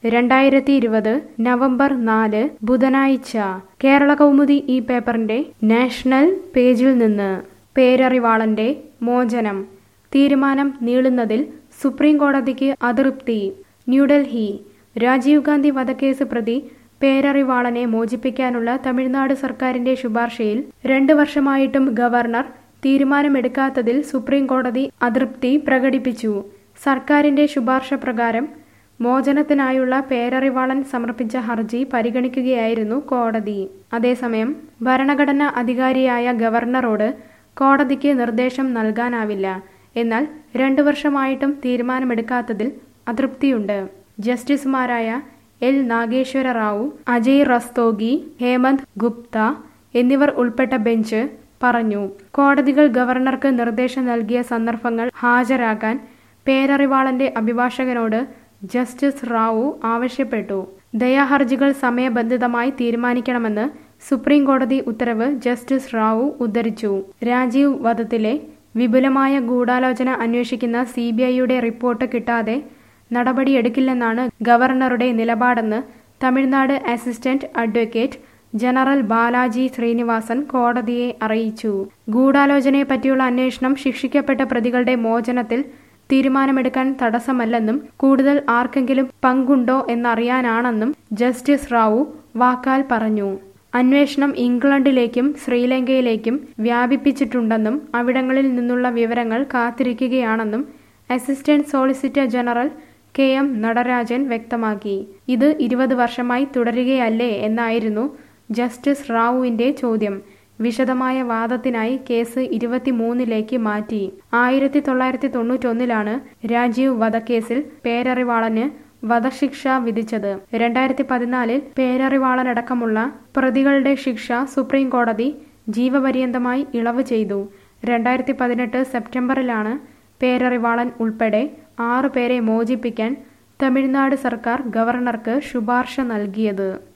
രണ്ടായിരത്തി ഇരുപത് നവംബർ നാല് ബുധനാഴ്ച കേരള കൗമുദി ഈ പേപ്പറിന്റെ നാഷണൽ പേജിൽ നിന്ന് പേരറിവാളന്റെ മോചനം തീരുമാനം നീളുന്നതിൽ സുപ്രീം കോടതിക്ക് അതൃപ്തി ന്യൂഡൽഹി രാജീവ് ഗാന്ധി വധക്കേസ് പ്രതി പേരറിവാളനെ മോചിപ്പിക്കാനുള്ള തമിഴ്നാട് സർക്കാരിന്റെ ശുപാർശയിൽ രണ്ട് വർഷമായിട്ടും ഗവർണർ തീരുമാനമെടുക്കാത്തതിൽ സുപ്രീം കോടതി അതൃപ്തി പ്രകടിപ്പിച്ചു സർക്കാരിന്റെ ശുപാർശ പ്രകാരം മോചനത്തിനായുള്ള പേരറിവാളൻ സമർപ്പിച്ച ഹർജി പരിഗണിക്കുകയായിരുന്നു കോടതി അതേസമയം ഭരണഘടനാ അധികാരിയായ ഗവർണറോട് കോടതിക്ക് നിർദ്ദേശം നൽകാനാവില്ല എന്നാൽ രണ്ടു വർഷമായിട്ടും തീരുമാനമെടുക്കാത്തതിൽ അതൃപ്തിയുണ്ട് ജസ്റ്റിസുമാരായ എൽ നാഗേശ്വര റാവു അജയ് റസ്തോഗി ഹേമന്ത് ഗുപ്ത എന്നിവർ ഉൾപ്പെട്ട ബെഞ്ച് പറഞ്ഞു കോടതികൾ ഗവർണർക്ക് നിർദ്ദേശം നൽകിയ സന്ദർഭങ്ങൾ ഹാജരാക്കാൻ പേരറിവാളന്റെ അഭിഭാഷകനോട് ജസ്റ്റിസ് റാവു ആവശ്യപ്പെട്ടു ദയാഹർജികൾ സമയബന്ധിതമായി തീരുമാനിക്കണമെന്ന് സുപ്രീം കോടതി ഉത്തരവ് ജസ്റ്റിസ് റാവു ഉദ്ധരിച്ചു രാജീവ് വധത്തിലെ വിപുലമായ ഗൂഢാലോചന അന്വേഷിക്കുന്ന സി ബി ഐയുടെ റിപ്പോർട്ട് കിട്ടാതെ നടപടിയെടുക്കില്ലെന്നാണ് ഗവർണറുടെ നിലപാടെന്ന് Tamil Nadu assistant advocate general Balaji Srinivasan കോടതിയെ അറിയിച്ചു ഗൂഢാലോചനയെപ്പറ്റിയുള്ള അന്വേഷണം ശിക്ഷിക്കപ്പെട്ട പ്രതികളുടെ മോചനത്തിൽ തീരുമാനമെടുക്കാൻ തടസ്സമല്ലെന്നും കൂടുതൽ ആർക്കെങ്കിലും പങ്കുണ്ടോ എന്നറിയാനാണെന്നും ജസ്റ്റിസ് റാവു വാക്കാൽ പറഞ്ഞു അന്വേഷണം ഇംഗ്ലണ്ടിലേക്കും ശ്രീലങ്കയിലേക്കും വ്യാപിപ്പിച്ചിട്ടുണ്ടെന്നും അവിടങ്ങളിൽ നിന്നുള്ള വിവരങ്ങൾ കാത്തിരിക്കുകയാണെന്നും assistant solicitor general K M Natarajan വ്യക്തമാക്കി ഇത് ഇരുപത് വർഷമായി തുടരുകയല്ലേ എന്നായിരുന്നു ജസ്റ്റിസ് റാവുവിന്റെ ചോദ്യം വിശദമായ വാദത്തിനായി കേസ് ഇരുപത്തിമൂന്നിലേക്ക് മാറ്റി ആയിരത്തി തൊള്ളായിരത്തി തൊണ്ണൂറ്റൊന്നിലാണ് രാജീവ് വധക്കേസിൽ പേരറിവാളന് വധശിക്ഷ വിധിച്ചത് രണ്ടായിരത്തി പതിനാലിൽ പേരറിവാളനടക്കമുള്ള പ്രതികളുടെ ശിക്ഷ സുപ്രീം കോടതി ജീവപര്യന്തമായി ഇളവ് ചെയ്തു രണ്ടായിരത്തി പതിനെട്ട് സെപ്റ്റംബറിലാണ് പേരറിവാളൻ ഉൾപ്പെടെ ആറു പേരെ മോചിപ്പിക്കാൻ തമിഴ്നാട് സർക്കാർ ഗവർണർക്ക് ശുപാർശ നൽകിയത്